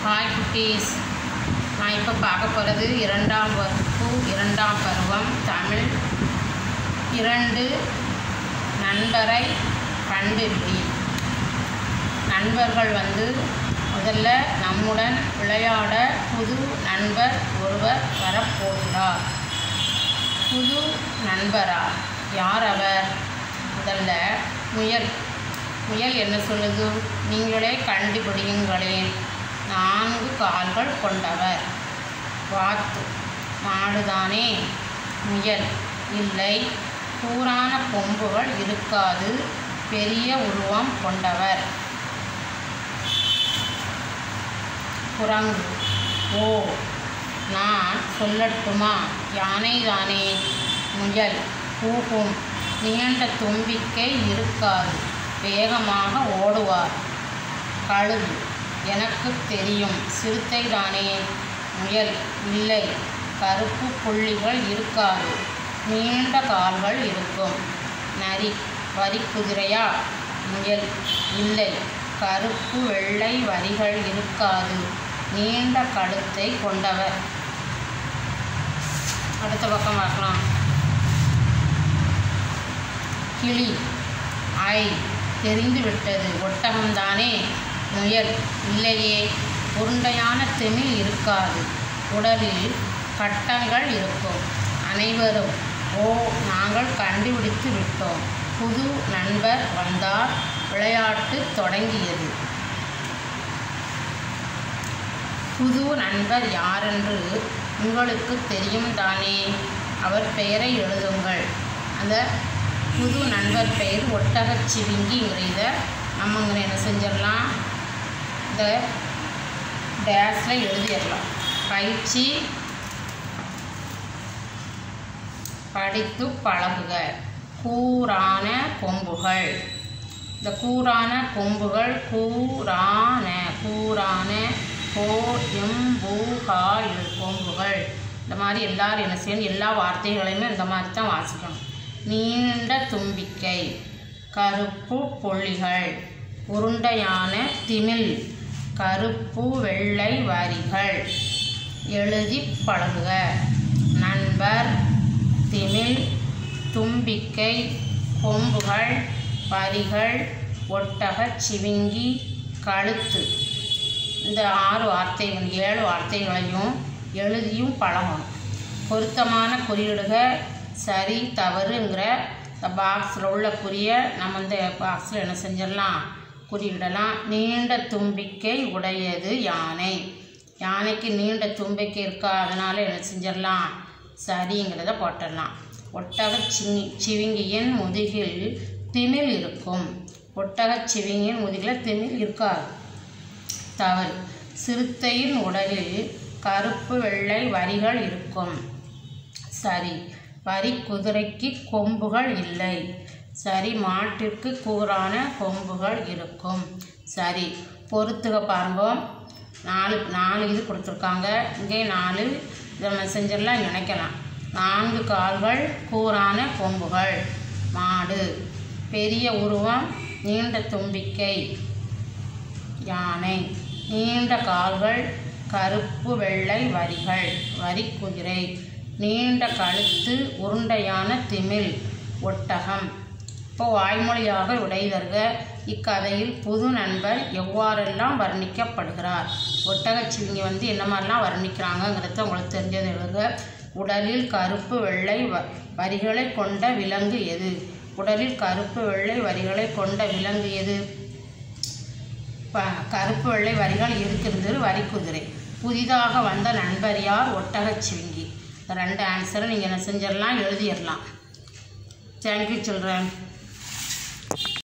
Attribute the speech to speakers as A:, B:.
A: hi குட்டீஸ் நான் இப்போ பார்க்க போகிறது இரண்டாம் வகுப்பு இரண்டாம் பருவம் தமிழ் இரண்டு நண்பரை கண்டுபிடி நண்பர்கள் வந்து முதல்ல நம்முடன் விளையாட புது நண்பர் ஒருவர் வரப்போகிறார் புது நண்பரா யார் அவர் முதல்ல முயல் முயல் என்ன சொல்லுது நீங்களே கண்டுபிடியுங்களேன் நான்கு கால்கள் கொண்டவர் வாத்து மாடுதானே முயல் இல்லை கூரான கொம்புகள் இருக்காது பெரிய உருவம் கொண்டவர் குரங்கு ஓ நான் சொல்லட்டுமா யானை தானே முயல் கூகும் நீண்ட தும்பிக்கை இருக்காது வேகமாக ஓடுவார் கழுகு எனக்கு தெரியும் சிறுத்தை தானே முயல் இல்லை கருப்பு புள்ளிகள் இருக்காது நீண்ட கால்கள் இருக்கும் நரி வரி குதிரையா முயல் இல்லை கருப்பு வெள்ளை வரிகள் இருக்காது நீண்ட கழுத்தை கொண்டவர் அடுத்த பக்கம் பார்க்கலாம் கிளி ஐ தெரிந்து விட்டது ஒட்டகம்தானே முயல் இல்லையே உருண்டையான திமில் இருக்காது உடலில் கட்டங்கள் இருக்கும் அனைவரும் ஓ நாங்கள் கண்டுபிடித்து விட்டோம் புது நண்பர் வந்தார் விளையாட்டு தொடங்கியது புது நண்பர் யாரென்று உங்களுக்கு தெரியும் தானே அவர் பெயரை எழுதுங்கள் அந்த புது நண்பர் பெயர் ஒட்டகச் சிவிங்கிங்கிற இதை நம்ம இங்கே என்ன செஞ்சிடலாம் இந்த டேஸில் எழுதிடலாம் பயிற்சி படித்து பழகுக கூரான கொம்புகள் இந்த கூரான கொம்புகள் கூரான கூரான கோ எம்பூகா கொம்புகள் இந்த மாதிரி எல்லாரும் என்ன செய்யணும் எல்லா வார்த்தைகளையுமே இந்த மாதிரி தான் வாசிக்கணும் நீண்ட தும்பிக்கை கருப்பு புள்ளிகள் உருண்டையான திமில் கருப்பு வெள்ளை வரிகள் எழுதி பழகுக நண்பர் திமில் தும்பிக்கை கொம்புகள் வரிகள் ஒட்டகச் சிவிங்கி கழுத்து இந்த ஆறு வார்த்தைகள் ஏழு வார்த்தைகளையும் எழுதியும் பழகணும் பொருத்தமான குறியீடுக சரி தவறுங்கிற இந்த பாக்ஸில் உள்ள குறியை நம்ம இந்த பாக்ஸில் என்ன செஞ்சிடலாம் குறியிடலாம் நீண்ட தும்பிக்கை உடையது யானை யானைக்கு நீண்ட தும்பிக்கை இருக்கா அதனால் என்ன செஞ்சிடலாம் சரிங்கிறத போட்டுடலாம் ஒட்டகச் சிங்கி சிவிங்கியின் முதுகில் திமில் இருக்கும் ஒட்டகச் சிவிங்கியின் முதுகில் திமில் இருக்காது தவறு சிறுத்தையின் உடலில் கருப்பு வெள்ளை வரிகள் இருக்கும் சரி வரி குதிரைக்கு கொம்புகள் இல்லை சரி மாட்டிற்கு கூரான கொம்புகள் இருக்கும் சரி பொறுத்துக பாருங்க நாலு நாலு இது கொடுத்துருக்காங்க இங்கே நாலு நம்ம செஞ்சிடலாம் நினைக்கலாம் நான்கு கால்கள் கூரான கொம்புகள் மாடு பெரிய உருவம் நீண்ட தும்பிக்கை யானை நீண்ட கால்கள் கருப்பு வெள்ளை வரிகள் வரி குதிரை நீண்ட கழுத்து உருண்டையான திமில் ஒட்டகம் இப்போ வாய்மொழியாக உடைதற்க இக்கதையில் புது நண்பர் எவ்வாறெல்லாம் வர்ணிக்கப்படுகிறார் ஒட்டகச்சிவிங்க வந்து என்ன மாதிரிலாம் வர்ணிக்கிறாங்கங்கிறத உங்களுக்கு தெரிஞ்சது எழுதுக உடலில் கருப்பு வெள்ளை வ வரிகளை கொண்ட விலங்கு எது உடலில் கருப்பு வெள்ளை வரிகளை கொண்ட விலங்கு எது ப கருப்பு வெள்ளை வரிகள் இருக்கிறது வரி குதிரை புதிதாக வந்த நண்பர் யார் ஒட்டகச்சிவிங்கி இந்த ரெண்டு ஆன்சரை நீங்கள் என்ன செஞ்சிடலாம் எழுதிடலாம் தேங்க்யூ சில்ட்ரன்